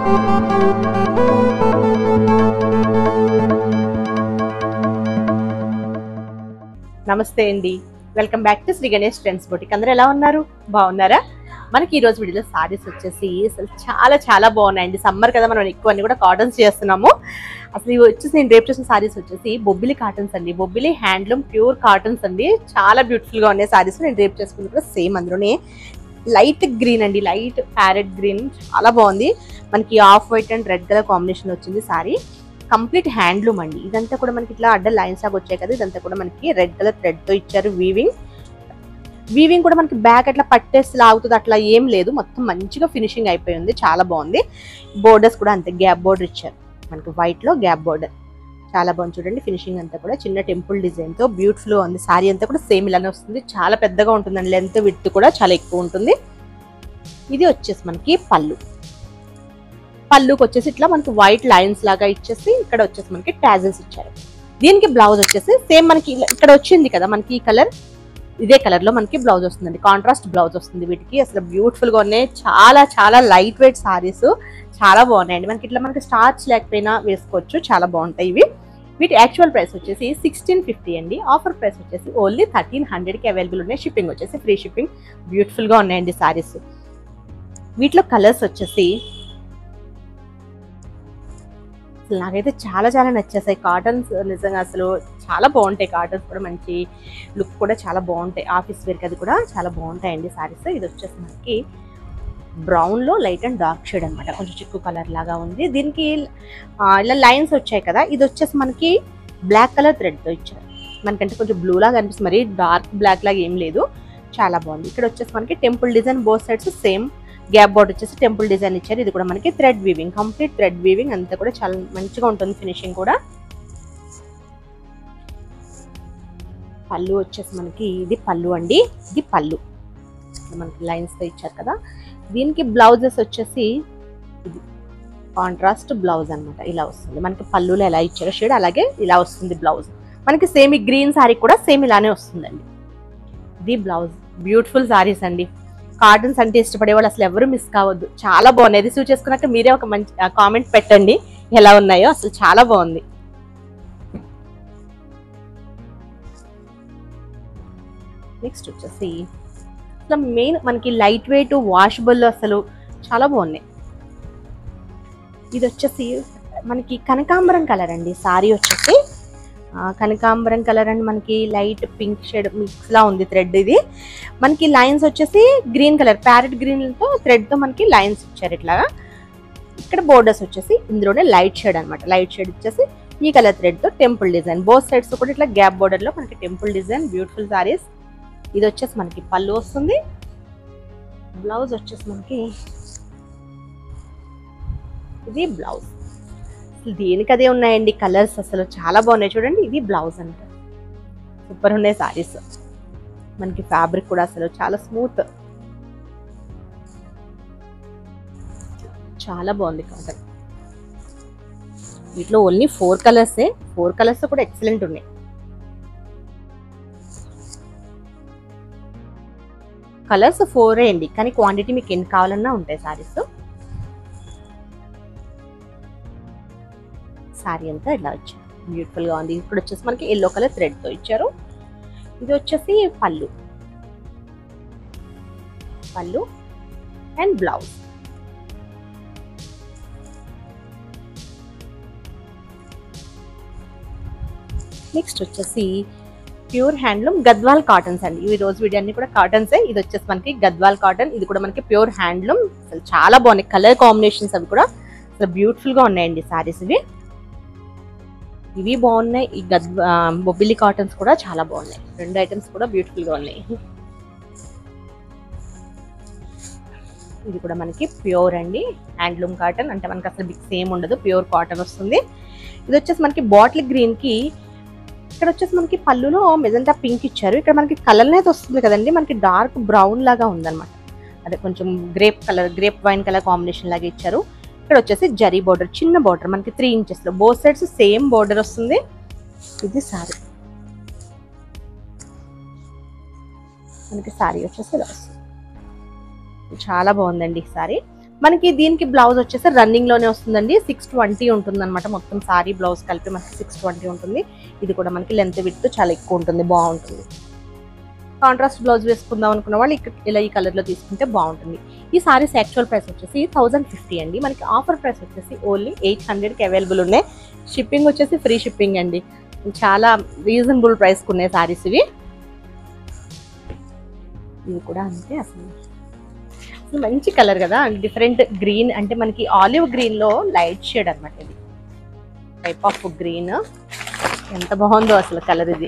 నమస్తే అండి welcome back to Sri Ganesh trends boutique అందరూ ఎలా ఉన్నారు బాగున్నారా మనకి ఈ రోజు వీడియోలో సారీస్ వచ్చేసి అసలు చాలా చాలా బాగున్నాయండి సమ్మర్ కదా మనం ఎక్కువ అన్ని కూడా కాటన్స్ చేస్తున్నాము అసలు ఇవి వచ్చేసి నేను రేపు చేసిన సారీస్ వచ్చేసి బొబ్బిలి కాటన్స్ అండి బొబ్బిలి హ్యాండ్లూమ్ ప్యూర్ కాటన్స్ అండి చాలా beautiful గా ఉన్నాయి సారీస్ నేను రేపు చేసుకుంది కూడా సేమ్ అందులోనే లైట్ గ్రీన్ అండి లైట్ ప్యారెట్ గ్రీన్ చాలా బాగుంది మనకి off white and red colour combination వచ్చింది సారీ కంప్లీట్ హ్యాండ్లూమ్ అండి ఇదంతా కూడా మనకి ఇట్లా అడ్డ లైన్స్ లాగా వచ్చాయి కదా ఇదంతా కూడా మనకి రెడ్ కలర్ థ్రెడ్ తో ఇచ్చారు వీవింగ్ వీవింగ్ కూడా మనకి బ్యాక్ అట్లా పట్టేసి లాగుతుంది అట్లా ఏం లేదు మొత్తం మంచిగా ఫినిషింగ్ అయిపోయింది చాలా బాగుంది బోర్డర్స్ కూడా అంతే గ్యాప్ బోర్డర్ ఇచ్చారు మనకి వైట్ లో గ్యాప్ బోర్డర్ చాలా బాగుంది చూడండి ఫినిషింగ్ అంతా కూడా చిన్న టెంపుల్ డిజైన్ తో బ్యూటిఫుల్ గా ఉంది సారీ అంతా కూడా సేమ్ ఇలానే వస్తుంది చాలా పెద్దగా ఉంటుందండి లెంత్ విత్ కూడా చాలా ఎక్కువ ఉంటుంది ఇది వచ్చేసి మనకి పళ్ళు పళ్ళుకి వచ్చేసి ఇట్లా మనకి వైట్ లైన్స్ లాగా ఇచ్చేసి ఇక్కడ వచ్చేసి మనకి టాజల్స్ ఇచ్చారు దీనికి బ్లౌజ్ వచ్చేసి సేమ్ మనకి ఇలా- ఇక్కడ వచ్చింది కదా మనకి ఈ కలర్ ఇదే కలర్ లో మనకి బ్లౌజ్ వస్తుందండి కాంట్రాస్ట్ బ్లౌజ్ వస్తుంది వీటికి అసలు బ్యూటిఫుల్ గా ఉన్నాయి చాలా చాలా లైట్ వెయిట్ సారీస్ చాలా బాగున్నాయండి మనకి ఇట్లా మనకి స్టార్చ్ లేకపోయినా వేసుకోవచ్చు చాలా బాగుంటాయి ఇవి వీటి యాక్చువల్ ప్రైస్ వచ్చేసి సిక్స్టీన్ ఫిఫ్టీ అండి ఆఫర్ ప్రైస్ వచ్చేసి ఓన్లీ థర్టీన్ హండ్రెడ్కి అవైలబుల్ ఉన్నాయి షిప్పింగ్ వచ్చేసి ఫ్రీ షిప్పింగ్ బ్యూటిఫుల్ గా ఉన్నాయండి సారీస్ వీటిలో కలర్స్ వచ్చేసి అసలు నాకైతే చాలా చాలా నచ్చేసాయి కాటన్స్ నిజంగా అసలు చాలా బాగుంటాయి కాటన్స్ కూడా మంచి లుక్ కూడా చాలా బాగుంటాయి ఆఫీస్ వేర్కి అది కూడా చాలా బాగుంటాయండి సారీస్ ఇది వచ్చేసి మనకి బ్రౌన్ లో లైట్ అండ్ డార్క్ షేడ్ అన్నమాట కొంచెం చిక్కు కలర్ లాగా ఉంది దీనికి ఆ, ఇలా లైన్స్ వచ్చాయి కదా ఇది వచ్చేసి మనకి బ్లాక్ కలర్ థ్రెడ్ తో ఇచ్చారు మనకంటే కొంచెం బ్లూ లాగా అనిపిస్తుంది మరి డార్క్ బ్లాక్ లాగా ఏం లేదు చాలా బాగుంది ఇక్కడ వచ్చేసి మనకి temple design both sides same gap border వచ్చేసి టెంపుల్ డిజైన్ ఇచ్చారు ఇది కూడా మనకి thread weaving complete thread weaving అంతా కూడా చాలా మంచిగా ఉంటుంది ఫినిషింగ్ కూడా పళ్ళు వచ్చేసి మనకి ఇది పళ్ళు అండి ఇది పళ్ళు ఇక్కడ మనకి లైన్స్ తో ఇచ్చారు కదా దీనికి బ్లౌజెస్ వచ్చేసి ఇది కాంట్రాస్ట్ బ్లౌజ్ అన్నమాట ఇలా వస్తుంది మనకి పళ్ళులో ఎలా ఇచ్చారో షేడ్ అలాగే ఇలా వస్తుంది బ్లౌజ్ మనకి సేమ్ ఈ గ్రీన్ సారీ కూడా సేమ్ ఇలానే వస్తుందండి ఇది బ్లౌజ్ బ్యూటిఫుల్ సారీస్ అండి కాటన్స్ అంటే ఇష్టపడే వాళ్ళు అసలు ఎవరు మిస్ కావద్దు చాలా బాగున్నాయి రిసీవ్ చేసుకున్నాక మీరే ఒక మంచి కామెంట్ పెట్టండి ఎలా ఉన్నాయో అసలు చాలా బాగుంది నెక్స్ట్ వచ్చేసి అసలు మెయిన్ మనకి లైట్ వెయిట్ వాషబుల్ అసలు చాలా బాగున్నాయి ఇది వచ్చేసి మనకి కనకాంబరం కలర్ అండి సారీ వచ్చేసి ఆ, కనకాంబరం కలర్ అండ్ మనకి లైట్ పింక్ షేడ్ మిక్స్ లా ఉంది థ్రెడ్ ఇది మనకి లైన్స్ వచ్చేసి గ్రీన్ కలర్ ప్యారెట్ గ్రీన్ తో థ్రెడ్ తో మనకి లైన్స్ ఇచ్చారు ఇట్లాగా ఇక్కడ బోర్డర్స్ వచ్చేసి ఇందులోనే లైట్ షేడ్ అన్నమాట లైట్ షేడ్ వచ్చేసి ఈ కలర్ థ్రెడ్ తో టెంపుల్ డిజైన్ బోత్ సైడ్స్ కూడా ఇట్లా గ్యాప్ బోర్డర్ లో మనకి టెంపుల్ డిజైన్ బ్యూటిఫుల్ సారీస్ ఇది వచ్చేసి మనకి పళ్ళు వస్తుంది బ్లౌజ్ వచ్చేసి మనకి ఇది బ్లౌజ్ అసలు దేనికి అదే ఉన్నాయండి కలర్స్ అసలు చాలా బాగున్నాయి చూడండి ఇది బ్లౌజ్ అంట సూపర్ ఉన్నాయి సారీస్ మనకి ఫ్యాబ్రిక్ కూడా అసలు చాలా స్మూత్ చాలా బాగుంది కాటన్ వీటిలో ఓన్లీ ఫోర్ కలర్సే ఫోర్ కలర్స్ కూడా ఎక్సలెంట్ ఉన్నాయి కలర్స్ ఫోరే అండి కానీ క్వాంటిటీ మీకు ఎన్ని కావాలన్నా ఉంటాయి సారీస్ సారీ అంతా ఇలా వచ్చారు బ్యూటిఫుల్ గా ఉంది ఇప్పుడు వచ్చేసి మనకి ఎల్లో కలర్ థ్రెడ్ తో ఇచ్చారు ఇది వచ్చేసి పళ్ళు పళ్ళు అండ్ బ్లౌజ్ నెక్స్ట్ వచ్చేసి ప్యూర్ హ్యాండ్లూమ్ గద్వాల్ కాటన్స్ అండి ఈ రోజు వీడియో అన్ని కూడా కాటన్సే ఇది వచ్చేసి మనకి గద్వాల్ కాటన్ ఇది కూడా మనకి ప్యూర్ హ్యాండ్లూమ్ అసలు చాలా బాగున్నాయి కలర్ కాంబినేషన్స్ అవి కూడా అసలు బ్యూటిఫుల్ గా ఉన్నాయండి సారీస్ ఇవి ఇవి బాగున్నాయి ఈ గద్ ఆ, బొబ్బిలి కాటన్స్ కూడా చాలా బాగున్నాయి రెండు ఐటమ్స్ కూడా బ్యూటిఫుల్ గా ఉన్నాయి ఇది కూడా మనకి ప్యూర్ అండి హ్యాండ్లూమ్ కాటన్ అంటే మనకి అసలు బిగ్ సేమ్ ఉండదు ప్యూర్ కాటన్ వస్తుంది ఇది వచ్చేసి మనకి బాటిల్ గ్రీన్ కి ఇక్కడ వచ్చేసి మనకి పళ్ళులో మెజంతా పింక్ ఇచ్చారు ఇక్కడ మనకి కలర్ అనేది వస్తుంది కదండి మనకి డార్క్ బ్రౌన్ లాగా ఉందన్నమాట అదే కొంచెం grape colour grape wine colour combination లాగా ఇచ్చారు ఇక్కడ వచ్చేసి జరీ బోర్డర్ చిన్న బోర్డర్ మనకి త్రీ ఇంచెస్ లో బోత్ సైడ్స్ సేమ్ బోర్డర్ వస్తుంది ఇది సారీ మనకి సారీ వచ్చేసి ఇలా వస్తుంది చాలా బాగుందండి ఈ సారీ మనకి దీనికి బ్లౌజ్ వచ్చేసి రన్నింగ్ లోనే వస్తుందండి సిక్స్ ట్వంటీ ఉంటుంది అనమాట మొత్తం సారీ బ్లౌజ్ కలిపి మనకి సిక్స్ ట్వంటీ ఉంటుంది ఇది కూడా మనకి లెంత్ విత్ చాలా ఎక్కువ ఉంటుంది బాగుంటుంది కాంట్రాస్ట్ బ్లౌజ్ వేసుకుందాం అనుకున్న వాళ్ళు ఇక్కడ ఇలా ఈ కలర్ లో తీసుకుంటే బాగుంటుంది ఈ సారీస్ యాక్చువల్ ప్రైస్ వచ్చేసి థౌసండ్ ఫిఫ్టీ అండి మనకి ఆఫర్ ప్రైస్ వచ్చేసి ఓన్లీ ఎయిట్ హండ్రెడ్కి అవైలబుల్ ఉన్నాయి షిప్పింగ్ వచ్చేసి ఫ్రీ షిప్పింగ్ అండి చాలా రీజనబుల్ ప్రైస్కి ఉన్నాయి సారీస్ ఇవి ఇవి కూడా అంతే అసలు అసలు మంచి కలర్ కదా డిఫరెంట్ గ్రీన్ అంటే మనకి ఆలివ్ గ్రీన్ లో లైట్ షేడ్ అన్నమాట ఇది టైప్ ఆఫ్ గ్రీన్ ఎంత బాగుందో అసలు కలర్ ఇది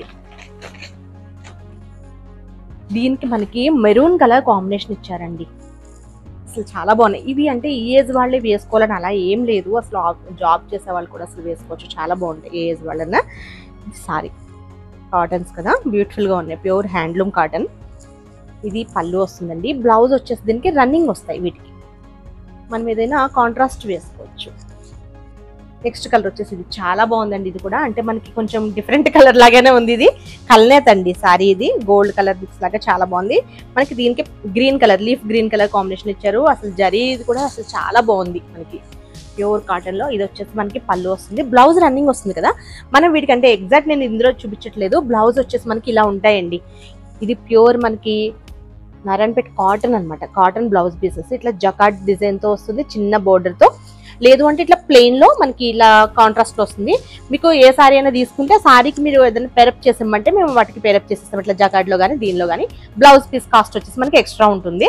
దీనికి మనకి మెరూన్ కలర్ కాంబినేషన్ ఇచ్చారండి అసలు చాలా బాగున్నాయి ఇవి అంటే ఈ ఏజ్ వాళ్ళే వేసుకోవాలని అలా ఏం లేదు అసలు జాబ్ చేసే వాళ్ళు కూడా అసలు వేసుకోవచ్చు చాలా బాగుంటాయి ఏ ఏజ్ వాళ్ళన్నా సారీ కాటన్స్ కదా బ్యూటిఫుల్ గా ఉన్నాయి ప్యూర్ హ్యాండ్లూమ్ కాటన్ ఇది పళ్ళు వస్తుందండి బ్లౌజ్ వచ్చేసి దీనికి రన్నింగ్ వస్తాయి వీటికి మనం ఏదైనా కాంట్రాస్ట్ వేసుకోవచ్చు నెక్స్ట్ కలర్ వచ్చేసి ఇది చాలా బాగుందండి ఇది కూడా అంటే మనకి కొంచెం డిఫరెంట్ కలర్ లాగానే ఉంది ఇది కల్నేత్ అండి సారీ ఇది గోల్డ్ కలర్ మిక్స్ లాగా చాలా బాగుంది మనకి దీనికి green colour leaf green colour combination ఇచ్చారు అసలు జరీ ఇది కూడా అసలు చాలా బాగుంది మనకి ప్యూర్ కాటన్ లో ఇది వచ్చేసి మనకి పళ్ళు వస్తుంది బ్లౌజ్ రన్నింగ్ వస్తుంది కదా మనం వీటికంటే ఎగ్జాక్ట్ నేను ఇందులో చూపించట్లేదు బ్లౌజ్ వచ్చేసి మనకి ఇలా ఉంటాయండి ఇది ప్యూర్ మనకి నారాయణపేట కాటన్ అన్నమాట కాటన్ బ్లౌజ్ పీసెస్ ఇట్లా జకాట్ డిజైన్ తో వస్తుంది చిన్న border తో లేదు అంటే ఇట్లా ప్లెయిన్ లో మనకి ఇలా కాంట్రాస్ట్ వస్తుంది మీకు ఏ సారీ అయినా తీసుకుంటే సారీకి మీరు ఏదైనా పెరప్ చేసామంటే మేము వాటికి పెరప్ చేసేస్తాం ఇట్లా జకాట్ లో కానీ దీనిలో కానీ బ్లౌజ్ పీస్ కాస్ట్ వచ్చేసి మనకి ఎక్స్ట్రా ఉంటుంది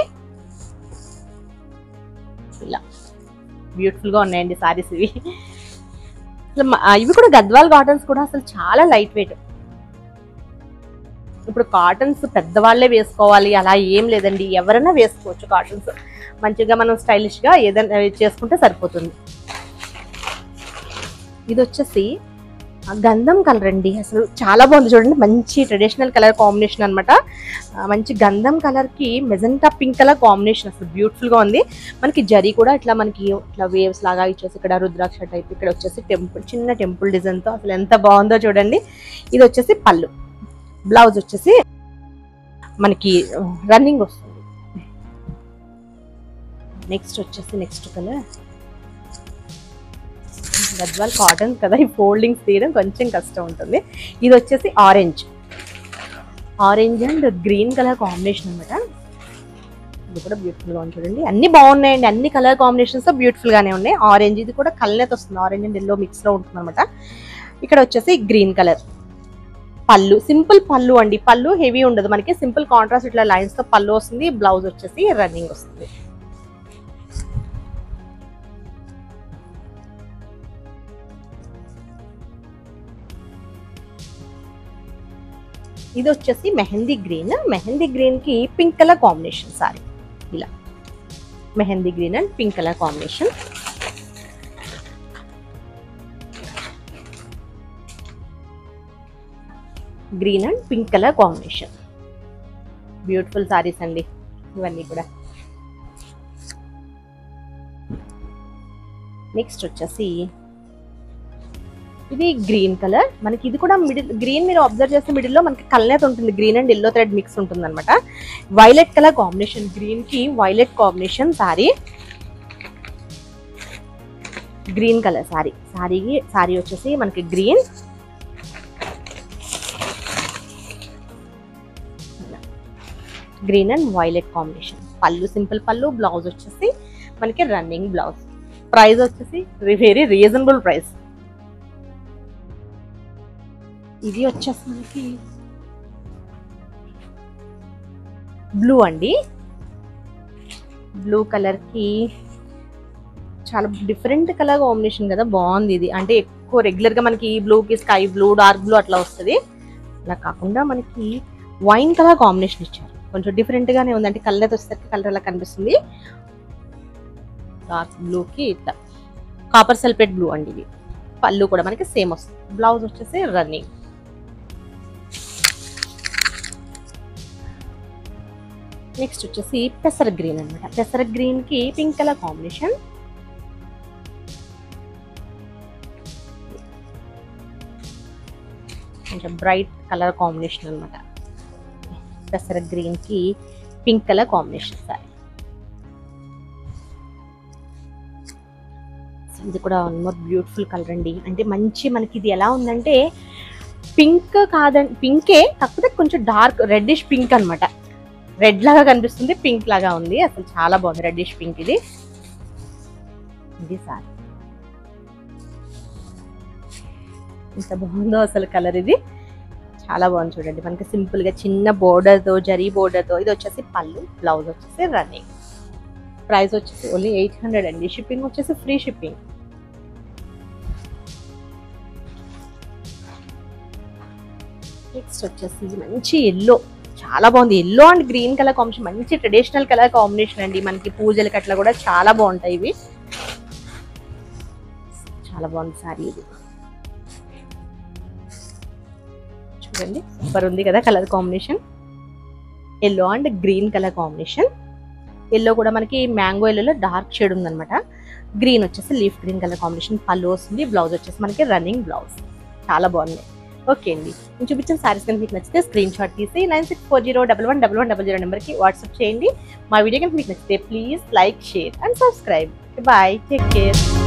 ఇలా బ్యూటిఫుల్ గా ఉన్నాయండి సారీస్ ఇవి అసలు మ- ఆ, ఇవి కూడా గద్వాల్ కాటన్స్ కూడా అసలు చాలా లైట్ వెయిట్ ఇప్పుడు కాటన్స్ పెద్దవాళ్ళే వేసుకోవాలి అలా ఏం లేదండి ఎవరైనా వేసుకోవచ్చు కాటన్స్ మంచిగా మనం స్టైలిష్ గా ఏదైనా చేసుకుంటే సరిపోతుంది ఇది వచ్చేసి ఆ గంధం కలర్ అండి అసలు చాలా బాగుంది చూడండి మంచి ట్రెడిషనల్ కలర్ కాంబినేషన్ అనమాట మంచి గంధం కలర్ కి మెజెంటా పింక్ కలర్ కాంబినేషన్ అసలు బ్యూటిఫుల్ గా ఉంది మనకి జరీ కూడా ఇట్లా మనకి ఇట్లా వేవ్స్ లాగా ఇచ్చేసి ఇక్కడ రుద్రాక్ష టైప్ ఇక్కడ వచ్చేసి టెంపుల్ చిన్న టెంపుల్ డిజైన్ తో అసలు ఎంత బాగుందో చూడండి ఇది వచ్చేసి పళ్ళు బ్లౌజ్ వచ్చేసి మనకి రన్నింగ్ వస్తుంది నెక్స్ట్ వచ్చేసి నెక్స్ట్ కలర్ గద్వాల్ కాటన్ కదా ఈ ఫోల్డింగ్స్ తీయడం కొంచెం కష్టం ఉంటుంది ఇది వచ్చేసి orange orange and green colour combination అనమాట ఇది కూడా బ్యూటిఫుల్ గా ఉంది చూడండి అన్ని బాగున్నాయండి అన్ని కలర్ కాంబినేషన్స్ బ్యూటిఫుల్ గానే ఉన్నాయి ఆరెంజ్ ఇది కూడా కల్నేత వస్తుంది ఆరెంజ్ అండ్ ఎల్లో మిక్స్ లో ఉంటుంది అనమాట ఇక్కడ వచ్చేసి గ్రీన్ కలర్ పళ్ళు సింపుల్ పళ్ళు అండి పళ్ళు హెవీ ఉండదు మనకి సింపుల్ కాంట్రాస్ట్ ఇట్లా లైన్స్ తో పళ్ళు వస్తుంది బ్లౌజ్ వచ్చేసి రన్నింగ్ వస్తుంది ఇది వచ్చేసి మెహందీ గ్రీన్ మెహందీ గ్రీన్ కి పింక్ కలర్ కాంబినేషన్ సారీ ఇలా mehndi green and pink colour combination green and pink colour combination beautiful saris అండి ఇవన్నీ కూడా నెక్స్ట్ వచ్చేసి ఇది గ్రీన్ కలర్ మనకి ఇది కూడా మిడిల్ గ్రీన్ మీరు అబ్జర్వ్ చేస్తే మిడిల్ లో మనకి కల్నేత ఉంటుంది green and yellow thread mix ఉంటుంది అనమాట వైలెట్ కలర్ కాంబినేషన్ గ్రీన్ కి violet combination sari green colour sari sari sari వచ్చేసి మనకి green green and violet combination పళ్ళు సింపుల్ పళ్ళు బ్లౌజ్ వచ్చేసి మనకి రన్నింగ్ బ్లౌజ్ ప్రైస్ వచ్చేసి వెరీ రీజనబుల్ ప్రైస్ ఇది వచ్చేసి మనకి బ్లూ అండి బ్లూ కలర్ కి చాలా డిఫరెంట్ కలర్ కాంబినేషన్ కదా బాగుంది ఇది అంటే ఎక్కువ రెగ్యులర్ గా మనకి ఈ బ్లూ కి స్కై బ్లూ డార్క్ బ్లూ అట్లా వస్తుంది అలా కాకుండా మనకి వైన్ కలర్ కాంబినేషన్ ఇచ్చారు కొంచెం డిఫరెంట్ గానే ఉంది అంటే కలర్ వచ్చేసరికి కలర్ అలా కనిపిస్తుంది డార్క్ బ్లూ కి ఇట్లా కాపర్ సల్ఫేట్ బ్లూ అండి ఇది పళ్ళు కూడా మనకి సేమ్ వస్తుంది బ్లౌజ్ వచ్చేసి రన్నింగ్ నెక్స్ట్ వచ్చేసి పెసర గ్రీన్ అన్నమాట పెసర గ్రీన్ కి పింక్ కలర్ కాంబినేషన్ కొంచెం బ్రైట్ కలర్ కాంబినేషన్ అన్నమాట పెసర గ్రీన్ కి పింక్ కలర్ కాంబినేషన్ సారీ ఇది కూడా వన్ మోర్ బ్యూటిఫుల్ కలర్ అండి అంటే మంచి మనకి ఇది ఎలా ఉందంటే పింక్ కాదండి పింకే కాకపోతే కొంచెం డార్క్ రెడ్డిష్ పింక్ అన్నమాట రెడ్ లాగా కనిపిస్తుంది పింక్ లాగా ఉంది అసలు చాలా బాగుంది రెడ్డిష్ పింక్ ఇది ఇది సార్ ఎంత బాగుందో అసలు కలర్ ఇది చాలా బాగుంది చూడండి మనకి సింపుల్ గా చిన్న border తో జరీ border తో ఇది వచ్చేసి పళ్ళు బ్లౌజ్ వచ్చేసి రన్నింగ్ ప్రైస్ వచ్చేసి ఓన్లీ ఎయిట్ హండ్రెడ్ అండి షిప్పింగ్ వచ్చేసి ఫ్రీ షిప్పింగ్ నెక్స్ట్ వచ్చేసి మంచి ఎల్లో చాలా బాగుంది yellow and green colour combination మంచి ట్రెడిషనల్ కలర్ కాంబినేషన్ అండి మనకి పూజలకి అట్లా కూడా చాలా బాగుంటాయి ఇవి చాలా బాగుంది సారీ ఇది చూడండి సూపర్ ఉంది కదా colour combination yellow and green colour combination yellow కూడా మనకి మ్యాంగో ఎల్లోలో డార్క్ షేడ్ ఉందన్నమాట గ్రీన్ వచ్చేసి లీఫ్ గ్రీన్ కలర్ కాంబినేషన్ పళ్ళు వస్తుంది బ్లౌజ్ వచ్చేసి మనకి రన్నింగ్ బ్లౌజ్ చాలా బాగుంది ఓకే అండి నేను చూపించిన సారీస్ కనుక మీకు నచ్చితే స్క్రీన్ షాట్ తీసి nine six four zero double one double one double zero నెంబర్కి వాట్సాప్ చేయండి మా వీడియో కనుక మీకు నచ్చితే please like share and subscribe bye take care